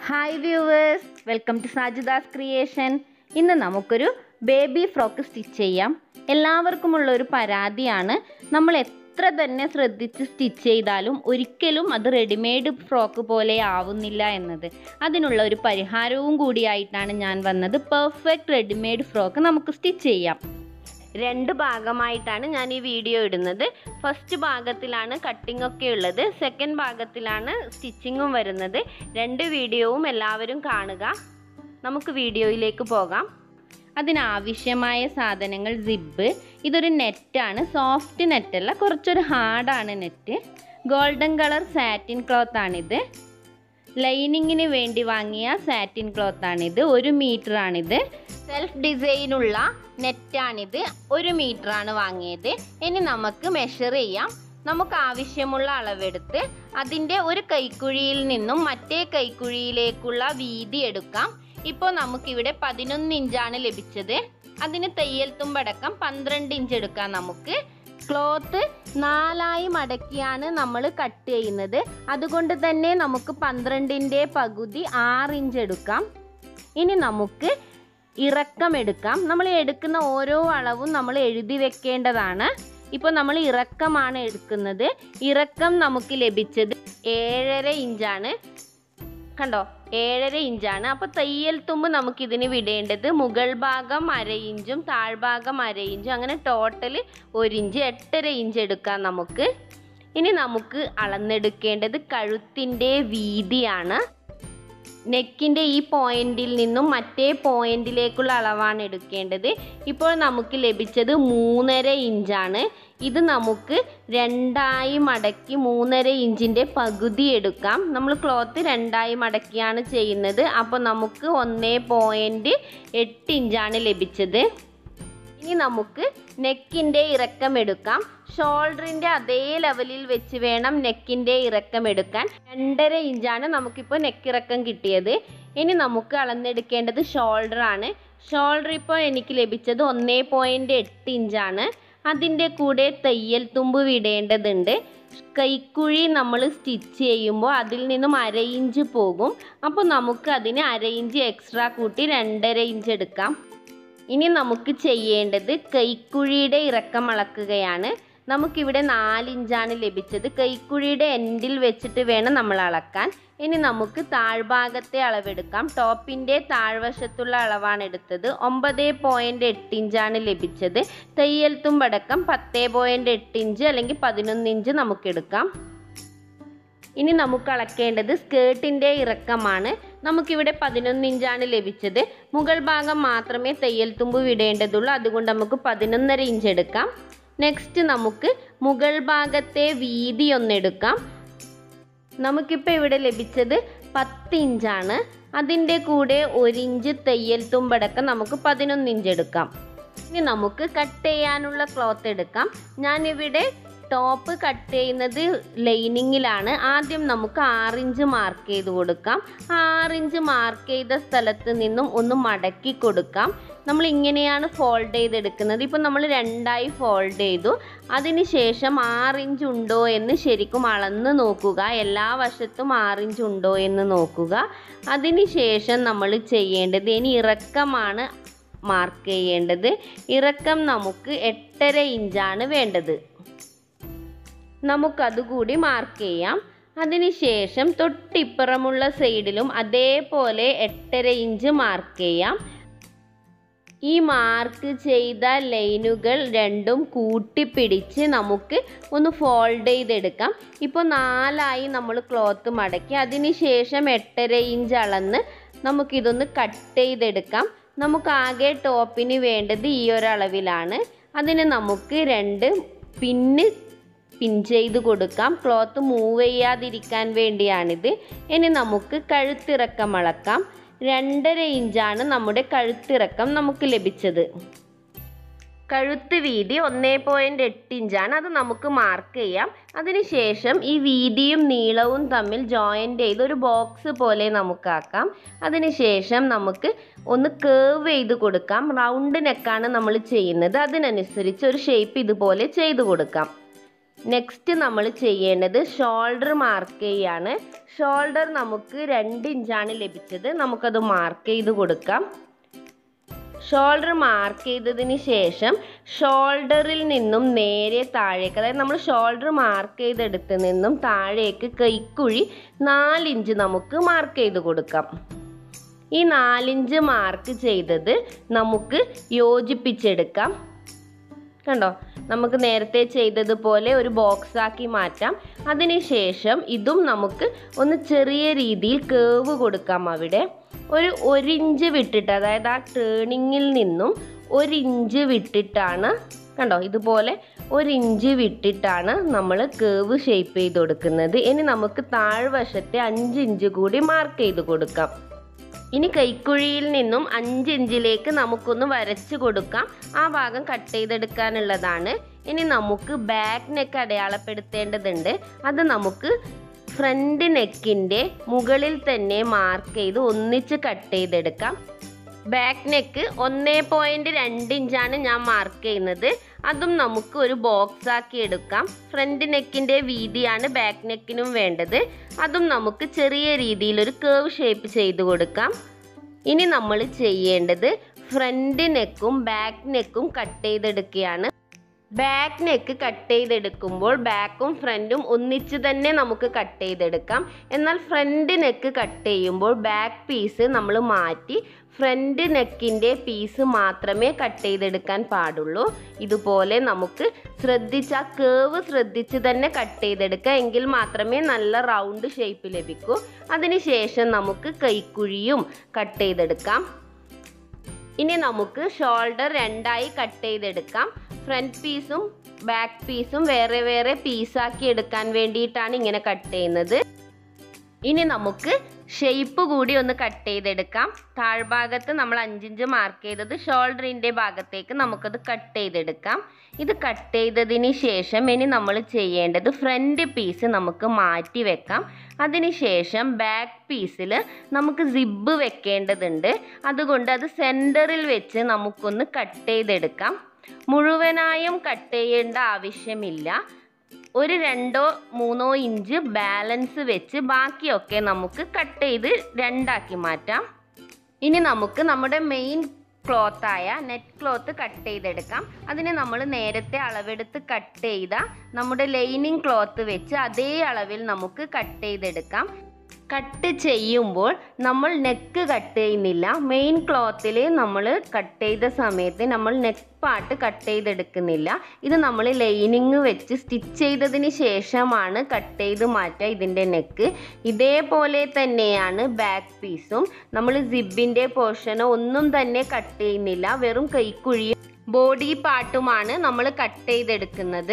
hi viewers welcome to Sajida's creation ഇന്ന് നമുക്കൊരു baby frock stitch ചെയ്യാം എല്ലാവർക്കുമുള്ള ഒരു പരാതിയാണ് നമ്മൾ എത്ര തന്നെ ശ്രദ്ധിച്ച് സ്റ്റിച്ച് ചെയ്താലും ഒരിക്കലും അത് റെഡിമെയ്ഡ് ഫ്രോക്ക് പോലെ ആവുന്നില്ല എന്നത് അതിനുള്ള ഒരു പരിഹാരവും കൂടിയായിട്ടാണ് ഞാൻ വന്നത് പെർഫെക്റ്റ് റെഡിമെയ്ഡ് ഫ്രോക്ക് നമുക്ക് സ്റ്റിച്ച് ചെയ്യാം രണ്ട് ഭാഗമായിട്ടാണ് ഞാൻ ഈ വീഡിയോ ഇടുന്നത് ഫസ്റ്റ് ഭാഗത്തിലാണ് കട്ടിംഗ് ഒക്കെ ഉള്ളത് സെക്കൻഡ് ഭാഗത്തിലാണ് സ്റ്റിച്ചിങ്ങും വരുന്നത് രണ്ട് വീഡിയോവും എല്ലാവരും കാണുക നമുക്ക് വീഡിയോയിലേക്ക് പോകാം അതിനാവശ്യമായ സാധനങ്ങൾ സിബ് ഇതൊരു നെറ്റാണ് സോഫ്റ്റ് നെറ്റല്ല കുറച്ചൊരു ഹാർഡാണ് net golden colour satin cloth ആണിത് ലൈനിങ്ങിന് വേണ്ടി വാങ്ങിയ സാറ്റിൻ ക്ലോത്ത് ആണിത് ഒരു മീറ്റർ ആണിത് സെൽഫ് ഡിസൈനുള്ള നെറ്റാണിത് ഒരു മീറ്റർ ആണ് വാങ്ങിയത് ഇനി നമുക്ക് മെഷർ ചെയ്യാം നമുക്ക് ആവശ്യമുള്ള അളവെടുത്ത് അതിൻ്റെ ഒരു കൈക്കുഴിയിൽ നിന്നും മറ്റേ കൈക്കുഴിയിലേക്കുള്ള വീതി എടുക്കാം ഇപ്പോൾ നമുക്കിവിടെ പതിനൊന്ന് ഇഞ്ചാണ് ലഭിച്ചത് അതിന് തയ്യൽ തുമ്പടക്കം പന്ത്രണ്ട് ഇഞ്ച് എടുക്കാം നമുക്ക് ക്ലോത്ത് നാലായി മടക്കിയാണ് നമ്മൾ കട്ട് ചെയ്യുന്നത് അതുകൊണ്ട് തന്നെ നമുക്ക് പന്ത്രണ്ടിൻ്റെ പകുതി ആറ് ഇഞ്ച് എടുക്കാം ഇനി നമുക്ക് ഇറക്കം എടുക്കാം നമ്മൾ എടുക്കുന്ന ഓരോ അളവും നമ്മൾ എഴുതി വെക്കേണ്ടതാണ് ഇപ്പോൾ നമ്മൾ ഇറക്കമാണ് എടുക്കുന്നത് ഇറക്കം നമുക്ക് ലഭിച്ചത് ഏഴര ഇഞ്ചാണ് കണ്ടോ ഏഴര ഇഞ്ചാണ് അപ്പോൾ തയ്യൽ തുമ്പ് നമുക്കിതിന് വിടേണ്ടത് മുകൾ ഭാഗം അര ഇഞ്ചും താഴ്ഭാഗം അര ഇഞ്ചും അങ്ങനെ ടോട്ടൽ ഒരു ഇഞ്ച് എട്ടര ഇഞ്ച് എടുക്കാം നമുക്ക് ഇനി നമുക്ക് അളന്നെടുക്കേണ്ടത് കഴുത്തിൻ്റെ വീതിയാണ് നെക്കിൻ്റെ ഈ പോയിന്റിൽ നിന്നും മറ്റേ പോയിന്റിലേക്കുള്ള അളവാണ് എടുക്കേണ്ടത് ഇപ്പോൾ നമുക്ക് ലഭിച്ചത് മൂന്നര ഇഞ്ചാണ് ഇത് നമുക്ക് രണ്ടായി മടക്കി മൂന്നര ഇഞ്ചിൻ്റെ പകുതി എടുക്കാം നമ്മൾ ക്ലോത്ത് രണ്ടായി മടക്കിയാണ് ചെയ്യുന്നത് അപ്പോൾ നമുക്ക് ഒന്നേ പോയിൻറ്റ് എട്ട് ഇഞ്ചാണ് ലഭിച്ചത് ഇനി നമുക്ക് നെക്കിൻ്റെ ഇറക്കം എടുക്കാം ഷോൾഡറിൻ്റെ അതേ ലെവലിൽ വെച്ച് വേണം നെക്കിൻ്റെ ഇറക്കം എടുക്കാൻ രണ്ടര ഇഞ്ചാണ് നമുക്കിപ്പോൾ നെക്കിറക്കം കിട്ടിയത് ഇനി നമുക്ക് അളന്നെടുക്കേണ്ടത് ഷോൾഡർ ആണ് ഷോൾഡർ ഇപ്പോൾ എനിക്ക് ലഭിച്ചത് ഒന്നേ പോയിൻറ്റ് എട്ട് ഇഞ്ചാണ് അതിൻ്റെ കൂടെ തയ്യൽ തുമ്പ് വിടേണ്ടതുണ്ട് കൈക്കുഴി നമ്മൾ സ്റ്റിച്ച് ചെയ്യുമ്പോൾ അതിൽ നിന്നും അര ഇഞ്ച് പോകും അപ്പോൾ നമുക്ക് അതിന് അര ഇഞ്ച് എക്സ്ട്രാ കൂട്ടി രണ്ടര ഇഞ്ച് എടുക്കാം ഇനി നമുക്ക് ചെയ്യേണ്ടത് കൈക്കുഴിയുടെ ഇറക്കം അളക്കുകയാണ് നമുക്കിവിടെ നാലിഞ്ചാണ് ലഭിച്ചത് കൈക്കുഴിയുടെ എൻഡിൽ വെച്ചിട്ട് വേണം നമ്മൾ അളക്കാൻ ഇനി നമുക്ക് താഴ്ഭാഗത്തെ അളവെടുക്കാം ടോപ്പിൻ്റെ താഴ്വശത്തുള്ള അളവാണ് എടുത്തത് ഒമ്പത് പോയിൻ്റ് എട്ട് ഇഞ്ചാണ് ലഭിച്ചത് തയ്യൽ തുമ്പടക്കം പത്ത് പോയിൻ്റ് എട്ട് ഇഞ്ച് അല്ലെങ്കിൽ പതിനൊന്ന് ഇഞ്ച് നമുക്കെടുക്കാം ഇനി നമുക്ക് അളക്കേണ്ടത് സ്കേർട്ടിൻ്റെ ഇറക്കമാണ് നമുക്കിവിടെ പതിനൊന്ന് ഇഞ്ചാണ് ലഭിച്ചത് മുകൾ ഭാഗം മാത്രമേ തയ്യൽ തുമ്പ് വിടേണ്ടതുള്ളൂ അതുകൊണ്ട് നമുക്ക് പതിനൊന്നര ഇഞ്ച് എടുക്കാം നെക്സ്റ്റ് നമുക്ക് മുകൾ ഭാഗത്തെ വീതി ഒന്നെടുക്കാം നമുക്കിപ്പോൾ ഇവിടെ ലഭിച്ചത് പത്ത് ഇഞ്ചാണ് അതിൻ്റെ കൂടെ ഒരു ഇഞ്ച് തയ്യൽ തുമ്പടക്കം നമുക്ക് പതിനൊന്ന് ഇഞ്ച് എടുക്കാം ഇനി നമുക്ക് കട്ട് ചെയ്യാനുള്ള ക്ലോത്ത് എടുക്കാം ഞാനിവിടെ ടോപ്പ് കട്ട് ചെയ്യുന്നത് ലൈനിങ്ങിലാണ് ആദ്യം നമുക്ക് ആറിഞ്ച് മാർക്ക് ചെയ്ത് കൊടുക്കാം ആറിഞ്ച് മാർക്ക് ചെയ്ത സ്ഥലത്ത് നിന്നും ഒന്ന് മടക്കി കൊടുക്കാം നമ്മൾ ഇങ്ങനെയാണ് ഫോൾഡ് ചെയ്തെടുക്കുന്നത് ഇപ്പം നമ്മൾ രണ്ടായി ഫോൾഡ് ചെയ്തു അതിനുശേഷം ആറിഞ്ച് ഉണ്ടോ എന്ന് ശരിക്കും അളന്ന് നോക്കുക എല്ലാ വശത്തും ആറിഞ്ച് ഉണ്ടോ എന്ന് നോക്കുക അതിനുശേഷം നമ്മൾ ചെയ്യേണ്ടത് ഇനി ഇറക്കമാണ് മാർക്ക് ചെയ്യേണ്ടത് ഇറക്കം നമുക്ക് എട്ടര ഇഞ്ചാണ് വേണ്ടത് നമുക്കതുകൂടി മാർക്ക് ചെയ്യാം അതിനുശേഷം തൊട്ടിപ്പുറമുള്ള സൈഡിലും അതേപോലെ എട്ടര ഇഞ്ച് മാർക്ക് ചെയ്യാം ഈ മാർക്ക് ചെയ്ത ലൈനുകൾ രണ്ടും കൂട്ടിപ്പിടിച്ച് നമുക്ക് ഒന്ന് ഫോൾഡ് ചെയ്തെടുക്കാം ഇപ്പോൾ നാലായി നമ്മൾ ക്ലോത്ത് മടക്കി അതിനുശേഷം എട്ടര ഇഞ്ച് അളന്ന് നമുക്കിതൊന്ന് കട്ട് ചെയ്തെടുക്കാം നമുക്കാകെ ടോപ്പിന് വേണ്ടത് ഈ ഒരളവിലാണ് അതിന് നമുക്ക് രണ്ട് പിന്ന് പിൻ ചെയ്ത് കൊടുക്കാം ക്ലോത്ത് മൂവ് ചെയ്യാതിരിക്കാൻ വേണ്ടിയാണിത് ഇനി നമുക്ക് കഴുത്തിറക്കം അളക്കാം രണ്ടര ഇഞ്ചാണ് നമ്മുടെ കഴുത്തിറക്കം നമുക്ക് ലഭിച്ചത് കഴുത്ത് വീതി ഒന്നേ പോയിൻ്റ് എട്ട് ഇഞ്ചാണ് അത് നമുക്ക് മാർക്ക് ചെയ്യാം അതിനുശേഷം ഈ വീതിയും നീളവും തമ്മിൽ ജോയിൻ്റ് ചെയ്ത് ഒരു ബോക്സ് പോലെ നമുക്കാക്കാം അതിനുശേഷം നമുക്ക് ഒന്ന് കേവ് ചെയ്ത് കൊടുക്കാം റൗണ്ട് നെക്കാണ് നമ്മൾ ചെയ്യുന്നത് അതിനനുസരിച്ച് ഒരു ഷേപ്പ് ഇതുപോലെ ചെയ്ത് കൊടുക്കാം നെക്സ്റ്റ് നമ്മൾ ചെയ്യേണ്ടത് ഷോൾഡർ മാർക്ക് ചെയ്യാണ് ഷോൾഡർ നമുക്ക് രണ്ട് ഇഞ്ചാണ് ലഭിച്ചത് നമുക്കത് മാർക്ക് ചെയ്ത് കൊടുക്കാം ഷോൾഡർ മാർക്ക് ചെയ്തതിന് ശേഷം ഷോൾഡറിൽ നിന്നും നേരെ താഴേക്ക് അതായത് നമ്മൾ ഷോൾഡർ മാർക്ക് ചെയ്തെടുത്ത് നിന്നും താഴേക്ക് കൈക്കുഴി നാലിഞ്ച് നമുക്ക് മാർക്ക് ചെയ്ത് കൊടുക്കാം ഈ നാലിഞ്ച് മാർക്ക് ചെയ്തത് നമുക്ക് യോജിപ്പിച്ചെടുക്കാം കണ്ടോ നമുക്ക് നേരത്തെ ചെയ്തതുപോലെ ഒരു ബോക്സ് ആക്കി മാറ്റാം അതിനുശേഷം ഇതും നമുക്ക് ഒന്ന് ചെറിയ രീതിയിൽ കേവ് കൊടുക്കാം അവിടെ ഒരു ഒരിഞ്ച് വിട്ടിട്ട് അതായത് ആ ടേണിങ്ങിൽ നിന്നും ഒരിഞ്ച് വിട്ടിട്ടാണ് കണ്ടോ ഇതുപോലെ ഒരിഞ്ച് വിട്ടിട്ടാണ് നമ്മൾ കേവ് ഷേപ്പ് ചെയ്ത് കൊടുക്കുന്നത് ഇനി നമുക്ക് താഴ്വശത്തെ അഞ്ച് ഇഞ്ച് കൂടി മാർക്ക് ചെയ്ത് കൊടുക്കാം ഇനി കൈക്കുഴിയിൽ നിന്നും അഞ്ച് ഇഞ്ചിലേക്ക് നമുക്കൊന്ന് വരച്ചു കൊടുക്കാം ആ ഭാഗം കട്ട് ചെയ്തെടുക്കാനുള്ളതാണ് ഇനി നമുക്ക് ബാക്ക് നെക്ക് അടയാളപ്പെടുത്തേണ്ടതുണ്ട് അത് നമുക്ക് ഫ്രണ്ട് നെക്കിൻ്റെ മുകളിൽ തന്നെ മാർക്ക് ചെയ്ത് ഒന്നിച്ച് കട്ട് ചെയ്തെടുക്കാം ബാക്ക് നെക്ക് ഒന്നേ പോയിൻറ്റ് രണ്ട് ഇഞ്ചാണ് ഞാൻ മാർക്ക് ചെയ്യുന്നത് അതും നമുക്ക് ഒരു ബോക്സ് ആക്കി എടുക്കാം ഫ്രണ്ട് നെക്കിൻ്റെ വീതിയാണ് ബാക്ക് നെക്കിനും വേണ്ടത് അതും നമുക്ക് ചെറിയ രീതിയിൽ ഒരു കേവ് ഷേപ്പ് ചെയ്ത് കൊടുക്കാം ഇനി നമ്മൾ ചെയ്യേണ്ടത് ഫ്രണ്ട് നെക്കും ബാക്ക് നെക്കും കട്ട് ചെയ്തെടുക്കുകയാണ് ബാക്ക് നെക്ക് കട്ട് ചെയ്തെടുക്കുമ്പോൾ ബാക്കും ഫ്രണ്ടും ഒന്നിച്ച് തന്നെ നമുക്ക് കട്ട് ചെയ്തെടുക്കാം എന്നാൽ ഫ്രണ്ട് നെക്ക് കട്ട് ചെയ്യുമ്പോൾ ബാക്ക് പീസ് നമ്മൾ മാറ്റി ഫ്രണ്ട് നെക്കിൻ്റെ പീസ് മാത്രമേ കട്ട് ചെയ്തെടുക്കാൻ പാടുള്ളൂ ഇതുപോലെ നമുക്ക് ശ്രദ്ധിച്ച് ആ കേവ് ശ്രദ്ധിച്ച് തന്നെ കട്ട് ചെയ്തെടുക്കുക എങ്കിൽ മാത്രമേ നല്ല റൗണ്ട് ഷേപ്പ് ലഭിക്കൂ അതിനുശേഷം നമുക്ക് കൈക്കുഴിയും കട്ട് ചെയ്തെടുക്കാം ഇനി നമുക്ക് ഷോൾഡർ രണ്ടായി കട്ട് ചെയ്തെടുക്കാം ഫ്രണ്ട് പീസും ബാക്ക് പീസും വേറെ വേറെ പീസാക്കി എടുക്കാൻ വേണ്ടിയിട്ടാണ് ഇങ്ങനെ കട്ട് ചെയ്യുന്നത് ഇനി നമുക്ക് ഷേപ്പ് കൂടി ഒന്ന് കട്ട് ചെയ്തെടുക്കാം താഴ്ഭാഗത്ത് നമ്മൾ അഞ്ചിഞ്ച് മാർക്ക് ചെയ്തത് ഷോൾഡറിൻ്റെ ഭാഗത്തേക്ക് നമുക്കത് കട്ട് ചെയ്തെടുക്കാം ഇത് കട്ട് ചെയ്തതിന് ശേഷം ഇനി നമ്മൾ ചെയ്യേണ്ടത് ഫ്രണ്ട് പീസ് നമുക്ക് മാറ്റി വെക്കാം അതിനുശേഷം ബാക്ക് പീസിൽ നമുക്ക് സിബ് വെക്കേണ്ടതുണ്ട് അതുകൊണ്ട് അത് സെൻറ്ററിൽ വെച്ച് നമുക്കൊന്ന് കട്ട് ചെയ്തെടുക്കാം മുഴുവനായും കട്ട് ചെയ്യേണ്ട ആവശ്യമില്ല ഒരു രണ്ടോ മൂന്നോ ഇഞ്ച് ബാലൻസ് വെച്ച് ബാക്കിയൊക്കെ നമുക്ക് കട്ട് ചെയ്ത് രണ്ടാക്കി മാറ്റാം ഇനി നമുക്ക് നമ്മുടെ മെയിൻ ക്ലോത്തായ നെറ്റ് ക്ലോത്ത് കട്ട് ചെയ്തെടുക്കാം അതിന് നമ്മൾ നേരത്തെ അളവെടുത്ത് കട്ട് ചെയ്ത നമ്മുടെ ലൈനിങ് ക്ലോത്ത് വെച്ച് അതേ അളവിൽ നമുക്ക് കട്ട് ചെയ്തെടുക്കാം കട്ട് ചെയ്യുമ്പോൾ നമ്മൾ നെക്ക് കട്ട് ചെയ്യുന്നില്ല മെയിൻ ക്ലോത്തിൽ നമ്മൾ കട്ട് ചെയ്ത സമയത്ത് നമ്മൾ നെക്ക് പാർട്ട് കട്ട് ചെയ്തെടുക്കുന്നില്ല ഇത് നമ്മൾ ലൈനിങ് വെച്ച് സ്റ്റിച്ച് ചെയ്തതിന് ശേഷമാണ് കട്ട് ചെയ്ത് മാറ്റുക ഇതിൻ്റെ നെക്ക് ഇതേപോലെ തന്നെയാണ് ബാക്ക് പീസും നമ്മൾ സിബിൻ്റെ പോർഷനോ ഒന്നും തന്നെ കട്ട് ചെയ്യുന്നില്ല വെറും കൈക്കുഴിയും ബോഡി പാർട്ടുമാണ് നമ്മൾ കട്ട് ചെയ്തെടുക്കുന്നത്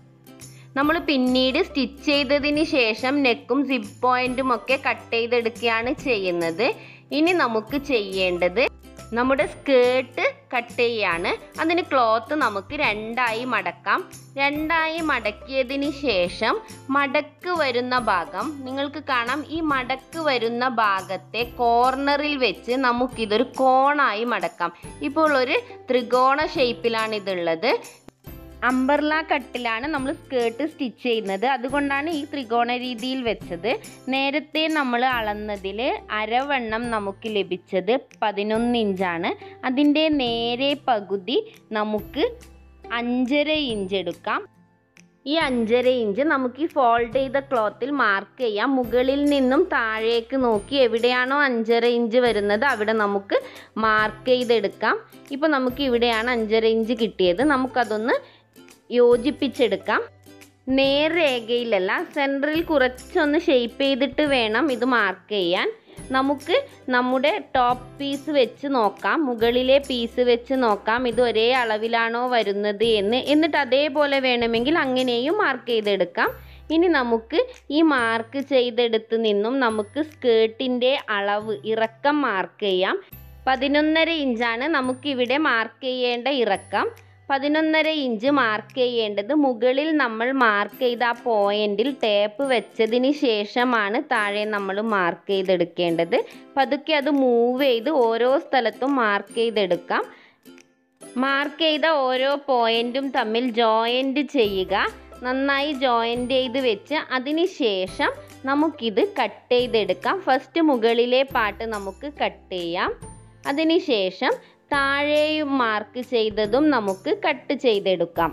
നമ്മൾ പിന്നീട് സ്റ്റിച്ച് ചെയ്തതിന് ശേഷം നെക്കും സിപ്പ് പോയിന്റും ഒക്കെ കട്ട് ചെയ്തെടുക്കുകയാണ് ചെയ്യുന്നത് ഇനി നമുക്ക് ചെയ്യേണ്ടത് നമ്മുടെ സ്കേർട്ട് കട്ട് ചെയ്യാണ് അതിന് ക്ലോത്ത് നമുക്ക് രണ്ടായി മടക്കാം രണ്ടായി മടക്കിയതിന് ശേഷം മടക്ക് വരുന്ന ഭാഗം നിങ്ങൾക്ക് കാണാം ഈ മടക്ക് വരുന്ന ഭാഗത്തെ കോർണറിൽ വെച്ച് നമുക്കിതൊരു കോണായി മടക്കാം ഇപ്പോൾ ഒരു ത്രികോണ ഷേപ്പിലാണ് ഇതുള്ളത് അംബർല കട്ടിലാണ് നമ്മൾ സ്കേർട്ട് സ്റ്റിച്ച് ചെയ്യുന്നത് അതുകൊണ്ടാണ് ഈ ത്രികോണ രീതിയിൽ വെച്ചത് നേരത്തെ നമ്മൾ അളന്നതിൽ അരവണ്ണം നമുക്ക് ലഭിച്ചത് പതിനൊന്ന് ഇഞ്ചാണ് അതിൻ്റെ നേരെ പകുതി നമുക്ക് അഞ്ചര ഇഞ്ച് എടുക്കാം ഈ അഞ്ചര ഇഞ്ച് നമുക്ക് ഈ ഫോൾഡ് ചെയ്ത ക്ലോത്തിൽ മാർക്ക് ചെയ്യാം മുകളിൽ നിന്നും താഴേക്ക് നോക്കി എവിടെയാണോ അഞ്ചര ഇഞ്ച് വരുന്നത് അവിടെ നമുക്ക് മാർക്ക് ചെയ്തെടുക്കാം ഇപ്പോൾ നമുക്ക് ഇവിടെയാണ് അഞ്ചര ഇഞ്ച് കിട്ടിയത് നമുക്കതൊന്ന് യോജിപ്പിച്ചെടുക്കാം നേർരേഖയിലല്ല സെൻറ്ററിൽ കുറച്ചൊന്ന് ഷേപ്പ് ചെയ്തിട്ട് വേണം ഇത് മാർക്ക് ചെയ്യാൻ നമുക്ക് നമ്മുടെ ടോപ്പ് പീസ് വെച്ച് നോക്കാം മുകളിലെ പീസ് വെച്ച് നോക്കാം ഇത് ഒരേ അളവിലാണോ വരുന്നത് എന്ന് എന്നിട്ട് അതേപോലെ വേണമെങ്കിൽ അങ്ങനെയും മാർക്ക് ചെയ്തെടുക്കാം ഇനി നമുക്ക് ഈ മാർക്ക് ചെയ്തെടുത്ത് നിന്നും നമുക്ക് സ്കേർട്ടിൻ്റെ അളവ് ഇറക്കം മാർക്ക് ചെയ്യാം പതിനൊന്നര ഇഞ്ചാണ് നമുക്കിവിടെ മാർക്ക് ചെയ്യേണ്ട ഇറക്കം പതിനൊന്നര ഇഞ്ച് മാർക്ക് ചെയ്യേണ്ടത് മുകളിൽ നമ്മൾ മാർക്ക് ചെയ്ത ആ പോയിന്റിൽ ടേപ്പ് വെച്ചതിന് ശേഷമാണ് താഴെ നമ്മൾ മാർക്ക് ചെയ്തെടുക്കേണ്ടത് പതുക്കെ അത് മൂവ് ചെയ്ത് ഓരോ സ്ഥലത്തും മാർക്ക് ചെയ്തെടുക്കാം മാർക്ക് ചെയ്ത ഓരോ പോയിന്റും തമ്മിൽ ജോയിൻറ്റ് ചെയ്യുക നന്നായി ജോയിൻ്റ് ചെയ്ത് വെച്ച് അതിന് ശേഷം നമുക്കിത് കട്ട് ചെയ്തെടുക്കാം ഫസ്റ്റ് മുകളിലെ പാട്ട് നമുക്ക് കട്ട് ചെയ്യാം അതിന് ശേഷം താഴെയും മാർക്ക് ചെയ്തതും നമുക്ക് കട്ട് ചെയ്തെടുക്കാം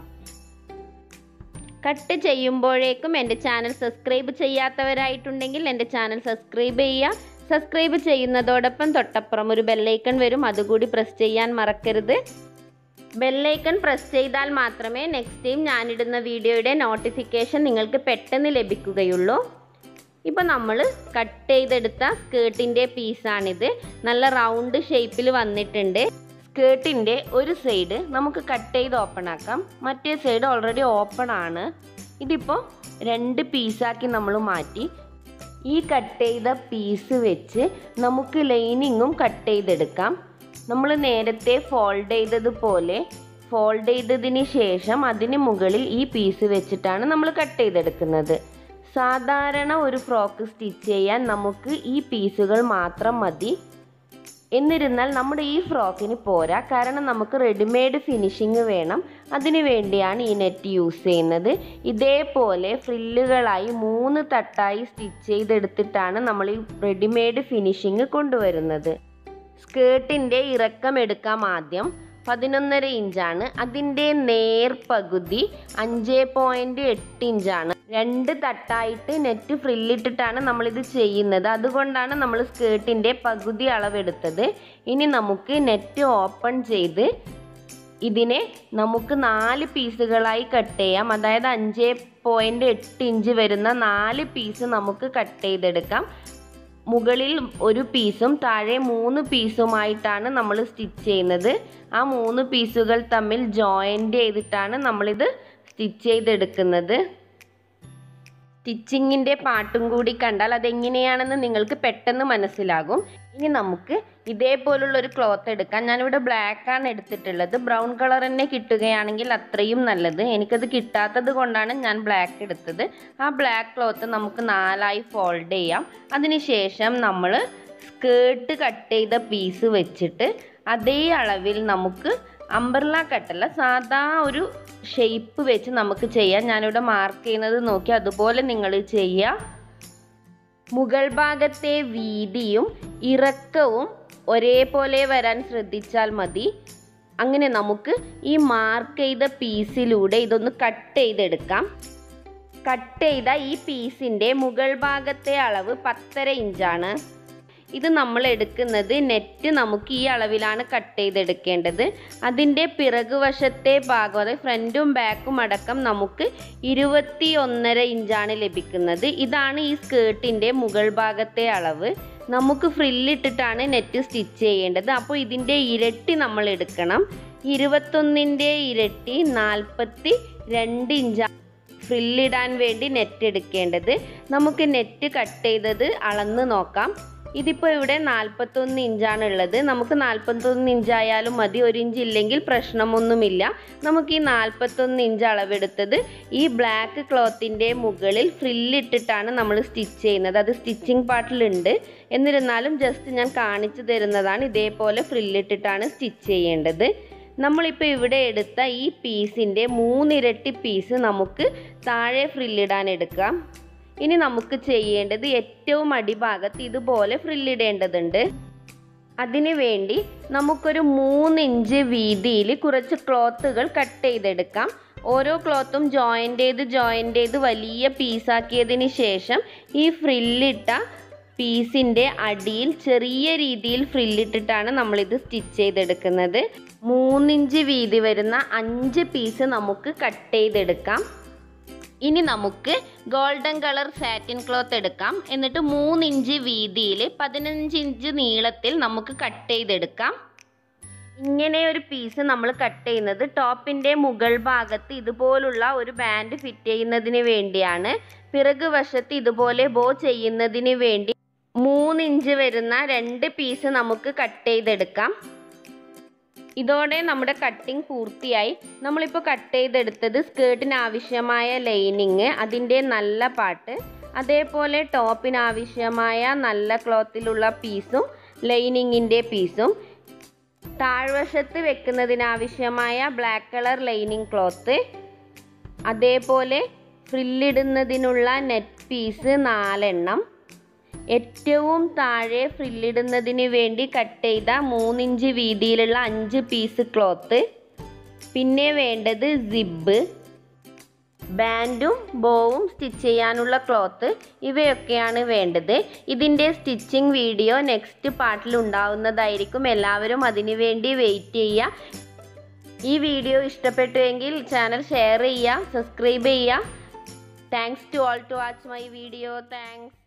കട്ട് ചെയ്യുമ്പോഴേക്കും എൻ്റെ ചാനൽ സബ്സ്ക്രൈബ് ചെയ്യാത്തവരായിട്ടുണ്ടെങ്കിൽ എൻ്റെ ചാനൽ സബ്സ്ക്രൈബ് ചെയ്യുക സബ്സ്ക്രൈബ് ചെയ്യുന്നതോടൊപ്പം തൊട്ടപ്പുറം ഒരു ബെല്ലൈക്കൺ വരും അതുകൂടി പ്രസ് ചെയ്യാൻ മറക്കരുത് ബെല്ലൈക്കൺ പ്രസ് ചെയ്താൽ മാത്രമേ നെക്സ്റ്റ് ടൈം ഞാനിടുന്ന വീഡിയോയുടെ നോട്ടിഫിക്കേഷൻ നിങ്ങൾക്ക് പെട്ടെന്ന് ലഭിക്കുകയുള്ളൂ ഇപ്പോൾ നമ്മൾ കട്ട് ചെയ്തെടുത്ത സ്കേർട്ടിൻ്റെ പീസാണിത് നല്ല റൗണ്ട് ഷേപ്പിൽ വന്നിട്ടുണ്ട് സ്കേർട്ടിൻ്റെ ഒരു സൈഡ് നമുക്ക് കട്ട് ചെയ്ത് ഓപ്പൺ ആക്കാം മറ്റേ സൈഡ് ഓൾറെഡി ഓപ്പൺ ആണ് ഇതിപ്പോൾ രണ്ട് പീസാക്കി നമ്മൾ മാറ്റി ഈ കട്ട് ചെയ്ത പീസ് വെച്ച് നമുക്ക് ലൈനിങ്ങും കട്ട് ചെയ്തെടുക്കാം നമ്മൾ നേരത്തെ ഫോൾഡ് ചെയ്തതുപോലെ ഫോൾഡ് ചെയ്തതിന് ശേഷം അതിന് മുകളിൽ ഈ പീസ് വെച്ചിട്ടാണ് നമ്മൾ കട്ട് ചെയ്തെടുക്കുന്നത് സാധാരണ ഒരു ഫ്രോക്ക് സ്റ്റിച്ച് ചെയ്യാൻ നമുക്ക് ഈ പീസുകൾ മാത്രം മതി എന്നിരുന്നാൽ നമ്മുടെ ഈ ഫ്രോക്കിന് പോരാ കാരണം നമുക്ക് റെഡിമെയ്ഡ് ഫിനിഷിങ് വേണം അതിനു വേണ്ടിയാണ് ഈ നെറ്റ് യൂസ് ചെയ്യുന്നത് ഇതേപോലെ ഫ്രില്ലുകളായി മൂന്ന് തട്ടായി സ്റ്റിച്ച് ചെയ്തെടുത്തിട്ടാണ് നമ്മൾ ഈ റെഡിമെയ്ഡ് ഫിനിഷിങ് കൊണ്ടുവരുന്നത് സ്കേർട്ടിൻ്റെ ഇറക്കം എടുക്കാം ആദ്യം പതിനൊന്നര ഇഞ്ചാണ് അതിൻ്റെ നേർപകുതി അഞ്ച് പോയിൻറ്റ് എട്ട് ഇഞ്ചാണ് രണ്ട് തട്ടായിട്ട് നെറ്റ് ഫ്രില്ലിട്ടിട്ടാണ് നമ്മളിത് ചെയ്യുന്നത് അതുകൊണ്ടാണ് നമ്മൾ സ്കേർട്ടിൻ്റെ പകുതി അളവെടുത്തത് ഇനി നമുക്ക് നെറ്റ് ഓപ്പൺ ചെയ്ത് ഇതിനെ നമുക്ക് നാല് പീസുകളായി കട്ട് ചെയ്യാം അതായത് അഞ്ച് പോയിൻറ്റ് എട്ട് ഇഞ്ച് വരുന്ന നാല് പീസ് നമുക്ക് കട്ട് ചെയ്തെടുക്കാം മുകളിൽ ഒരു പീസും താഴെ മൂന്ന് പീസുമായിട്ടാണ് നമ്മൾ സ്റ്റിച്ച് ചെയ്യുന്നത് ആ മൂന്ന് പീസുകൾ തമ്മിൽ ജോയിൻ്റ് ചെയ്തിട്ടാണ് നമ്മളിത് സ്റ്റിച്ച് ചെയ്തെടുക്കുന്നത് സ്റ്റിച്ചിങ്ങിൻ്റെ പാട്ടും കൂടി കണ്ടാൽ അതെങ്ങനെയാണെന്ന് നിങ്ങൾക്ക് പെട്ടെന്ന് മനസ്സിലാകും ഇനി നമുക്ക് ഇതേപോലുള്ള ഒരു ക്ലോത്ത് എടുക്കാം ഞാനിവിടെ ബ്ലാക്ക് ആണ് എടുത്തിട്ടുള്ളത് ബ്രൗൺ കളർ തന്നെ കിട്ടുകയാണെങ്കിൽ അത്രയും നല്ലത് എനിക്കത് കിട്ടാത്തത് കൊണ്ടാണ് ഞാൻ ബ്ലാക്ക് എടുത്തത് ആ ബ്ലാക്ക് ക്ലോത്ത് നമുക്ക് നാലായി ഫോൾഡ് ചെയ്യാം അതിനുശേഷം നമ്മൾ സ്കേർട്ട് കട്ട് ചെയ്ത പീസ് വെച്ചിട്ട് അതേ അളവിൽ നമുക്ക് അംബർല കട്ടല്ല സാധാ ഒരു ഷേപ്പ് വെച്ച് നമുക്ക് ചെയ്യാം ഞാനിവിടെ മാർക്ക് ചെയ്യുന്നത് നോക്കി അതുപോലെ നിങ്ങൾ ചെയ്യുക മുകൾ ഭാഗത്തെ വീതിയും ഇറക്കവും ഒരേപോലെ വരാൻ ശ്രദ്ധിച്ചാൽ മതി അങ്ങനെ നമുക്ക് ഈ മാർക്ക് ചെയ്ത പീസിലൂടെ ഇതൊന്ന് കട്ട് ചെയ്തെടുക്കാം കട്ട് ചെയ്ത ഈ പീസിൻ്റെ മുകൾ ഭാഗത്തെ അളവ് പത്തര ഇഞ്ചാണ് ഇത് നമ്മൾ എടുക്കുന്നത് നെറ്റ് നമുക്ക് ഈ അളവിലാണ് കട്ട് ചെയ്തെടുക്കേണ്ടത് അതിൻ്റെ പിറകുവശത്തെ ഭാഗം അതായത് ഫ്രണ്ടും ബാക്കും അടക്കം നമുക്ക് ഇരുപത്തി ഒന്നര ഇഞ്ചാണ് ലഭിക്കുന്നത് ഇതാണ് ഈ സ്കേർട്ടിൻ്റെ മുകൾ ഭാഗത്തെ അളവ് നമുക്ക് ഫ്രില്ലിട്ടിട്ടാണ് നെറ്റ് സ്റ്റിച്ച് ചെയ്യേണ്ടത് അപ്പോൾ ഇതിൻ്റെ ഇരട്ടി നമ്മൾ എടുക്കണം ഇരുപത്തൊന്നിൻ്റെ ഇരട്ടി നാൽപ്പത്തി രണ്ട് ഇഞ്ചാണ് ഫ്രില്ലിടാൻ വേണ്ടി നെറ്റ് എടുക്കേണ്ടത് നമുക്ക് നെറ്റ് കട്ട് ചെയ്തത് അളന്ന് നോക്കാം ഇതിപ്പോൾ ഇവിടെ നാൽപ്പത്തൊന്ന് ഇഞ്ചാണ് ഉള്ളത് നമുക്ക് നാൽപ്പത്തൊന്ന് ഇഞ്ചായാലും മതി ഒരു ഇഞ്ച് ഇല്ലെങ്കിൽ പ്രശ്നമൊന്നുമില്ല നമുക്ക് ഈ നാൽപ്പത്തൊന്ന് ഇഞ്ച് അളവെടുത്തത് ഈ ബ്ലാക്ക് ക്ലോത്തിൻ്റെ മുകളിൽ ഫ്രില്ലിട്ടിട്ടാണ് നമ്മൾ സ്റ്റിച്ച് ചെയ്യുന്നത് അത് സ്റ്റിച്ചിങ് പാർട്ടിലുണ്ട് എന്നിരുന്നാലും ജസ്റ്റ് ഞാൻ കാണിച്ചു തരുന്നതാണ് ഇതേപോലെ ഫ്രില്ലിട്ടിട്ടാണ് സ്റ്റിച്ച് ചെയ്യേണ്ടത് നമ്മളിപ്പോൾ ഇവിടെ എടുത്ത ഈ പീസിൻ്റെ മൂന്നിരട്ടി പീസ് നമുക്ക് താഴെ ഫ്രില്ലിടാൻ എടുക്കാം ഇനി നമുക്ക് ചെയ്യേണ്ടത് ഏറ്റവും അടിഭാഗത്ത് ഇതുപോലെ ഫ്രില്ലിടേണ്ടതുണ്ട് അതിനു വേണ്ടി നമുക്കൊരു മൂന്ന് ഇഞ്ച് വീതിയിൽ കുറച്ച് ക്ലോത്തുകൾ കട്ട് ചെയ്തെടുക്കാം ഓരോ ക്ലോത്തും ജോയിൻ്റ് ചെയ്ത് ജോയിൻ്റ് ചെയ്ത് വലിയ പീസാക്കിയതിന് ശേഷം ഈ ഫ്രില്ലിട്ട പീസിൻ്റെ അടിയിൽ ചെറിയ രീതിയിൽ ഫ്രില്ലിട്ടിട്ടാണ് നമ്മളിത് സ്റ്റിച്ച് ചെയ്തെടുക്കുന്നത് മൂന്നിഞ്ച് വീതി വരുന്ന അഞ്ച് പീസ് നമുക്ക് കട്ട് ചെയ്തെടുക്കാം ഇനി നമുക്ക് ഗോൾഡൻ കളർ സാറ്റിൻ ക്ലോത്ത് എടുക്കാം എന്നിട്ട് മൂന്ന് ഇഞ്ച് വീതിയിൽ പതിനഞ്ച് ഇഞ്ച് നീളത്തിൽ നമുക്ക് കട്ട് ചെയ്തെടുക്കാം ഇങ്ങനെ ഒരു പീസ് നമ്മൾ കട്ട് ചെയ്യുന്നത് ടോപ്പിൻ്റെ മുകൾ ഭാഗത്ത് ഇതുപോലുള്ള ഒരു ബാൻഡ് ഫിറ്റ് ചെയ്യുന്നതിന് വേണ്ടിയാണ് പിറകു വശത്ത് ഇതുപോലെ ബോ ചെയ്യുന്നതിന് വേണ്ടി മൂന്ന് ഇഞ്ച് വരുന്ന രണ്ട് പീസ് നമുക്ക് കട്ട് ചെയ്തെടുക്കാം ഇതോടെ നമ്മുടെ കട്ടിംഗ് പൂർത്തിയായി നമ്മളിപ്പോൾ കട്ട് ചെയ്തെടുത്തത് സ്കേർട്ടിന് ആവശ്യമായ ലൈനിങ് അതിൻ്റെ നല്ല പാട്ട് അതേപോലെ ടോപ്പിന് ആവശ്യമായ നല്ല ക്ലോത്തിലുള്ള പീസും ലൈനിങ്ങിൻ്റെ പീസും താഴ്വശത്ത് വെക്കുന്നതിനാവശ്യമായ ബ്ലാക്ക് കളർ ലൈനിങ് ക്ലോത്ത് അതേപോലെ ഫ്രില്ലിടുന്നതിനുള്ള നെറ്റ് പീസ് നാലെണ്ണം ഏറ്റവും താഴെ ഫ്രില്ലിടുന്നതിന് വേണ്ടി കട്ട് ചെയ്ത മൂന്നിഞ്ച് വീതിയിലുള്ള അഞ്ച് പീസ് ക്ലോത്ത് പിന്നെ വേണ്ടത് സിബ് ബാൻഡും ബോവും സ്റ്റിച്ച് ചെയ്യാനുള്ള ക്ലോത്ത് ഇവയൊക്കെയാണ് വേണ്ടത് ഇതിൻ്റെ സ്റ്റിച്ചിങ് വീഡിയോ നെക്സ്റ്റ് പാർട്ടിൽ ഉണ്ടാവുന്നതായിരിക്കും എല്ലാവരും അതിനു വേണ്ടി വെയിറ്റ് ചെയ്യുക ഈ വീഡിയോ ഇഷ്ടപ്പെട്ടുവെങ്കിൽ ചാനൽ ഷെയർ ചെയ്യുക സബ്സ്ക്രൈബ് ചെയ്യുക thanks to all to watch my video thanks